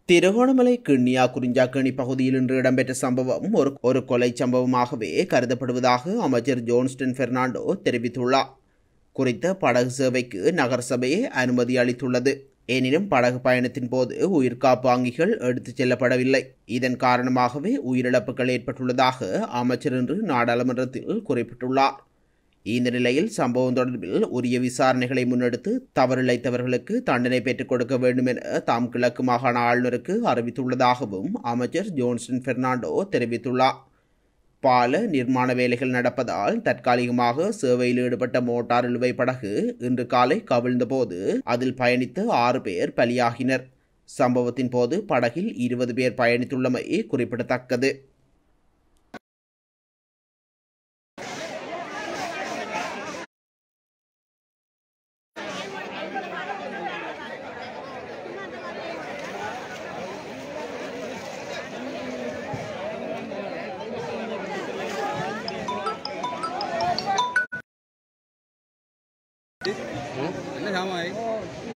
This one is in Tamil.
திருகோணமலை கிண்ணியா குறிஞ்சாக்கணி பகுதியில் இன்று இடம்பெற்ற சம்பவம் ஒரு ஒரு கொலை சம்பவமாகவே கருதப்படுவதாக அமைச்சர் ஜோன்ஸ்டன் பெர்னாண்டோ தெரிவித்துள்ளார் குறித்த படகு சேவைக்கு நகரசபையே அனுமதி அளித்துள்ளது எனினும் படகு பயணத்தின் போது உயிர்காப்பு அங்கிகள் எடுத்துச் செல்லப்படவில்லை இதன் காரணமாகவே உயிரிழப்புகள் ஏற்பட்டுள்ளதாக அமைச்சர் இன்று நாடாளுமன்றத்தில் குறிப்பிட்டுள்ளார் இந்த நிலையில் சம்பவம் தொடர்பில் உரிய விசாரணைகளை முன்னெடுத்து தவறிழைத்தவர்களுக்கு தண்டனை பெற்றுக் கொடுக்க வேண்டும் என தாம் கிழக்கு மாகாண ஆளுநருக்கு அறிவித்துள்ளதாகவும் அமைச்சர் ஜோன்சன் பெர்னாண்டோ தெரிவித்துள்ளார் பால நிர்மாண வேலைகள் நடப்பதால் தற்காலிகமாக சேவையில் ஈடுபட்ட மோட்டார் இழுவை படகு இன்று காலை கவிழ்ந்தபோது அதில் பயணித்த ஆறு பேர் பலியாகினர் சம்பவத்தின் போது படகில் இருபது பேர் பயணித்துள்ளமை குறிப்பிடத்தக்கது என்ன சாமான்